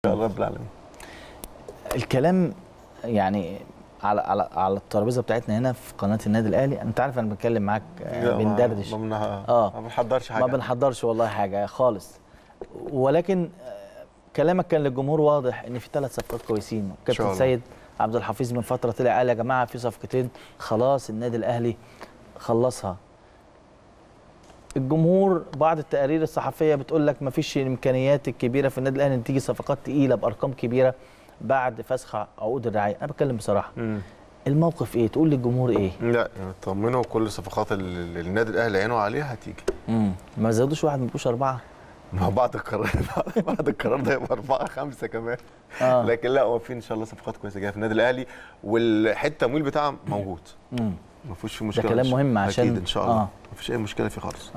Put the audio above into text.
شاء الله رب العالمين الكلام يعني على على على الترابيزه بتاعتنا هنا في قناه النادي الاهلي انت عارف انا بتكلم معاك آه، لا، ما- بندردش ما بنها- آه. ما بنحضرش حاجه ما بنحضرش والله حاجه خالص ولكن آه، كلامك كان للجمهور واضح ان في ثلاث صفقات كويسين شاء كابتن الله. سيد عبد الحفيظ من فتره طلع قال يا جماعه في صفقتين خلاص النادي الاهلي خلصها الجمهور بعض التقارير الصحفيه بتقول لك ما فيش الامكانيات الكبيره في النادي الاهلي ان تيجي صفقات تقيله بارقام كبيره بعد فسخ عقود الرعايه انا بتكلم بصراحه مم. الموقف ايه تقول للجمهور ايه لا يعني طمنوا كل الصفقات اللي النادي الاهلي عينه عليها هتيجي امم ما زودوش واحد ما يبقوش اربعه ما بعد القرار بعد القرار ده يبقى اربعه خمسه كمان آه. لكن لا هو في ان شاء الله صفقات كويسه جايه في النادي الاهلي والحته التمويل بتاعها موجود امم ما فيش فيه مشكله كلام إن- مهم عشان- اكيد ان شاء الله آه. ما فيش اي مشكله فيه خالص